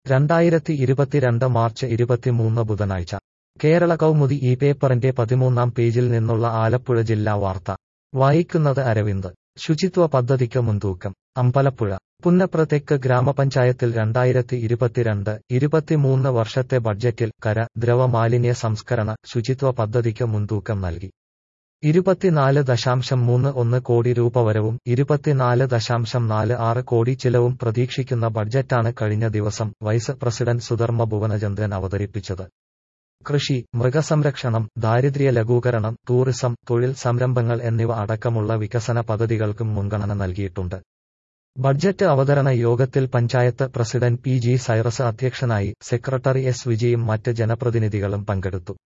രണ്ടായിരത്തി ഇരുപത്തിരണ്ട് മാർച്ച് ഇരുപത്തിമൂന്ന് ബുധനാഴ്ച കേരള കൗമുദി ഈ പേപ്പറിന്റെ പതിമൂന്നാം പേജിൽ നിന്നുള്ള ആലപ്പുഴ ജില്ലാ വാർത്ത വായിക്കുന്നത് അരവിന്ദ് ശുചിത്വ പദ്ധതിക്ക് മുൻതൂക്കം അമ്പലപ്പുഴ പുന്നപ്ര തെക്ക് ഗ്രാമപഞ്ചായത്തിൽ രണ്ടായിരത്തി ഇരുപത്തിരണ്ട് ഇരുപത്തിമൂന്ന് വർഷത്തെ ബഡ്ജറ്റിൽ കര ദ്രവ മാലിന്യ സംസ്കരണ ശുചിത്വ പദ്ധതിക്ക് മുൻതൂക്കം നൽകി ഇരുപത്തിനാല് ദശാംശം മൂന്ന് ഒന്ന് കോടി രൂപ വരവും ഇരുപത്തിനാല് ദശാംശം നാല് ആറ് കോടി ചിലവും പ്രതീക്ഷിക്കുന്ന ബഡ്ജറ്റാണ് കഴിഞ്ഞ ദിവസം വൈസ് പ്രസിഡന്റ് സുധർമ്മ ഭുവനചന്ദ്രൻ അവതരിപ്പിച്ചത് കൃഷി മൃഗസംരക്ഷണം ദാരിദ്ര്യ ലഘൂകരണം ടൂറിസം തൊഴിൽ സംരംഭങ്ങൾ എന്നിവ അടക്കമുള്ള വികസന പദ്ധതികൾക്കും മുൻഗണന നൽകിയിട്ടുണ്ട് ബഡ്ജറ്റ് അവതരണ യോഗത്തിൽ panchayat president P G Cyrus അധ്യക്ഷനായി സെക്രട്ടറി എസ് വിജയും മറ്റ് ജനപ്രതിനിധികളും പങ്കെടുത്തു